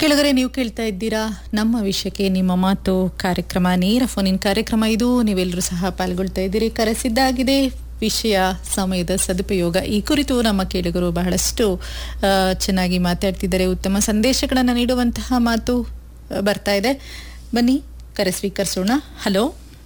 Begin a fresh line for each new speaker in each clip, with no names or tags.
ಕೆಳಗರೆ ನೀವು ಕೇಳ್ತಾ ಇದ್ದೀರಾ ನಮ್ಮ ವಿಷಯಕ್ಕೆ ನಿಮ್ಮ ಮಾತು ಕಾರ್ಯಕ್ರಮ ನೇರ ಫೋನಿನ್ ಕಾರ್ಯಕ್ರಮ ಇದು ನೀವೆಲ್ಲರೂ ಸಹ ಪಾಲ್ಗೊಳ್ತಾ ಇದ್ದೀರಿ ಕರೆಸಿದ್ದಾಗಿದೆ ವಿಷಯ ಸಮಯದ ಸದುಪಯೋಗ ಈ ಕುರಿತು ನಮ್ಮ ಕೇಳುಗರು ಬಹಳಷ್ಟು ಆ, ಚೆನ್ನಾಗಿ ಮಾತಾಡ್ತಿದ್ದಾರೆ ಉತ್ತಮ ಸಂದೇಶಗಳನ್ನು ನೀಡುವಂತಹ ಮಾತು ಆ, ಬರ್ತಾ ಇದೆ ಬನ್ನಿ ಕರೆ ಸ್ವೀಕರಿಸೋಣ ಹಲೋ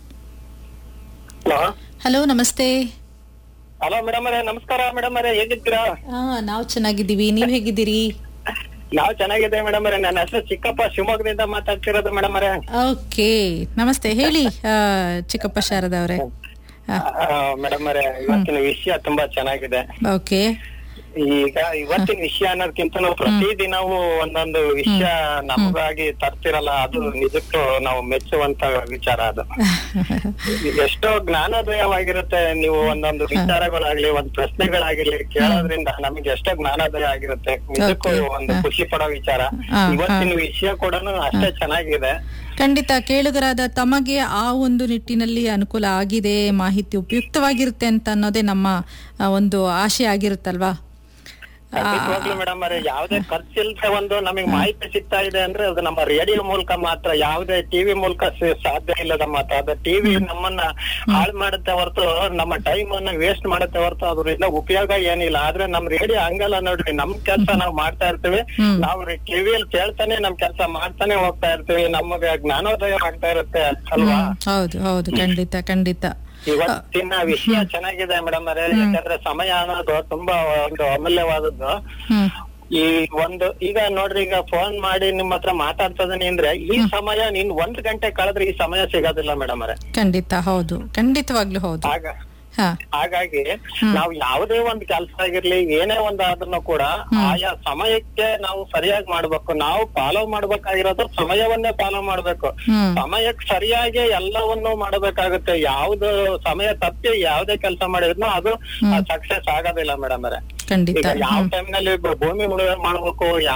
ಹಲೋ
ಹಲೋ ನಮಸ್ತೆ
ಹಲೋ ಮೇಡಮ್ ಅವರೇ ನಮಸ್ಕಾರ ಮೇಡಮ್ ಅವರೇ ಹೇಗಿದ್ದೀರಾ
ಆ, ನಾವು ಚೆನ್ನಾಗಿದ್ದೀವಿ ನೀವು ಹೇಗಿದ್ದೀರಿ
ನಾವು ಚೆನ್ನಾಗಿದೆ ಮೇಡಮ್ ಅವರೇ ನನ್ನ ಹೆಸರು ಚಿಕ್ಕಪ್ಪ ಶಿವಮೊಗ್ಗದಿಂದ ಮಾತಾಡ್ತಿರೋದು ಮೇಡಮ್ ಅವರೇ
ಓಕೆ ನಮಸ್ತೆ ಹೇಳಿ ಆ, ಚಿಕ್ಕಪ್ಪ ಶಾರದಾ ಅವರೇ
ಮೇಡಮ್ ಅವರೇ ಇವತ್ತಿನ ವಿಷಯ ತುಂಬಾ ಚೆನ್ನಾಗಿದೆ
ಓಕೆ
ಈಗ ಇವತ್ತಿನ ವಿಷಯ ಅನ್ನೋದಕ್ಕಿಂತ ನಾವು ಪ್ರತಿದಿನವೂ ಒಂದೊಂದು ವಿಷಯ ನಮಗಾಗಿ ತರ್ತಿರಲ್ಲ ಅದು ನಿಜಕ್ಕೂ ನಾವು ಮೆಚ್ಚುವಂತ ವಿಚಾರ ಅದು ಎಷ್ಟೋ ಜ್ಞಾನೋದಯವಾಗಿರುತ್ತೆ ನೀವು ಒಂದೊಂದು ವಿಚಾರಗಳಾಗ್ಲಿ ಒಂದ್ ಪ್ರಶ್ನೆಗಳಾಗಿರ್ಲಿ ಕೇಳೋದ್ರಿಂದ ನಮಗೆ ಎಷ್ಟೋ ಜ್ಞಾನೋದಯ ಆಗಿರುತ್ತೆ ನಿಜಕ್ಕೂ
Okay.
ಒಂದು ಖುಷಿ ಪಡೋ ವಿಚಾರ
ಹಾ,
ಇವತ್ತಿನ ವಿಷಯ ಕೂಡ ಅಷ್ಟೇ ಚೆನ್ನಾಗಿದೆ
ಖಂಡಿತ ಕೇಳುಗರಾದ ತಮಗೆ ಆ ಒಂದು ನಿಟ್ಟಿನಲ್ಲಿ ಅನುಕೂಲ ಆಗಿದೆ ಮಾಹಿತಿ ಉಪಯುಕ್ತವಾಗಿರುತ್ತೆ ಅಂತ ಅನ್ನೋದೇ ನಮ್ಮ ಆ, ಒಂದು ಆಶೆ ಆಗಿರುತ್ತಲ್ವಾ
ಖಂಡಿತವಾಗ್ಲೂ ಮೇಡಮ್ ಅವರೇ ಯಾವ್ದೇ ಖರ್ಚಿಲ್ದೆ ಒಂದು ನಮಗೆ ಮಾಹಿತಿ ಸಿಗ್ತಾ ಇದೆ ಅಂದ್ರೆ ಅದು ನಮ್ಮ ರೇಡಿಯೋ ಮೂಲಕ ಮಾತ್ರ ಯಾವ್ದೇ ಟಿವಿ ಮೂಲಕ ಸ- ಸಾಧ್ಯ ಇಲ್ಲದ ಮಾತ್ರ ಅದು ಟಿವಿ ನಮ್ಮನ್ನ ಹಾಳು ಮಾಡುತ್ತೆ ಹೊರತು ನಮ್ಮ ಟೈಮ್ ಅನ್ನ ವೇಸ್ಟ್ ಮಾಡುತ್ತೆ ಹೊರತು ಅದರಿಂದ ಉಪಯೋಗ ಏನಿಲ್ಲ ಆದ್ರೆ ನಮ್ ರೇಡಿಯೋ ಹಂಗಲ್ಲ ನೋಡ್ರಿ ನಮ್ ಕೆಲ್ಸ ನಾವ್ ಮಾಡ್ತಾ ಇರ್ತೀವಿ
ಹ್ಮ್.
ನಾವು ಟಿವಿಯಲ್ಲಿ ಕೇಳ್ತಾನೆ ನಮ್ ಕೆಲ್ಸ ಮಾಡ್ತಾನೆ ಹೋಗ್ತಾ ಇರ್ತೀವಿ ನಮಗೆ ಜ್ಞಾನೋದಯ ಆಗ್ತಾ ಇರುತ್ತೆ ಅಲ್ವಾ
ಹ್ಮ್, ಹೌದು ಹೌದು ಖಂಡಿತ ಖಂಡಿತ
ಇವತ್ತಿನ ವಿಷಯ ಚೆನ್ನಾಗಿದೆ ಮೇಡಮ್ ಅವರೇ ಯಾಕಂದ್ರೆ ಸಮಯ ಅನ್ನೋದು ತುಂಬಾ ಒಂದು ಅಮೂಲ್ಯವಾದದ್ದು
ಹ್ಮ್
ಈ ಒಂದು ಈಗ ನೋಡ್ರಿ ಈಗ ಫೋನ್ ಮಾಡಿ ನಿಮ್ ಹತ್ರ ಮಾತಾಡ್ತದನಿ ಅಂದ್ರೆ ಈ ಸಮಯ ನೀನ್ ಒಂದ್ ಗಂಟೆ ಕಳೆದ್ರೆ ಈ ಸಮಯ ಸಿಗೋದಿಲ್ಲ ಮೇಡಮ್ ಅವರೇ
ಖಂಡಿತ ಹೌದು ಖಂಡಿತವಾಗ್ಲೂ ಹೌದು
ಆಗ
ಹಾ
ಹಾಗಾಗಿ ನಾವು ಯಾವುದೇ ಒಂದು ಕೆಲಸ ಆಗಿರ್ಲಿ ಏನೇ ಒಂದು ಆದ್ರೂ ಕೂಡ ಆಯಾ ಸಮಯಕ್ಕೆ ನಾವು ಸರಿಯಾಗಿ ಮಾಡ್ಬೇಕು ನಾವು ಫಾಲೋ ಮಾಡ್ಬೇಕಾಗಿರೋದು ಸಮಯವನ್ನೇ ಫಾಲೋ ಮಾಡ್ಬೇಕು
ಹ್ಮ್
ಸಮಯಕ್ಕೆ ಸರಿಯಾಗಿ ಎಲ್ಲವನ್ನು ಮಾಡಬೇಕಾಗುತ್ತೆ ಯಾವ್ದು ಸಮಯ ತಪ್ಪಿ ಯಾವ್ದೇ ಕೆಲಸ ಮಾಡಿದ್ರು ಅದು ಸಕ್ಸಸ್ ಆಗೋದಿಲ್ಲ ಮೇಡಮ್ ಅವರೇ
ಖಂಡಿತ
ಈಗ ಯಾವ ಟೈಮ್ ನಲ್ಲಿ ಭೂಮಿ ಮುಳುಗಡೆ ಮಾಡ್ಬೇಕು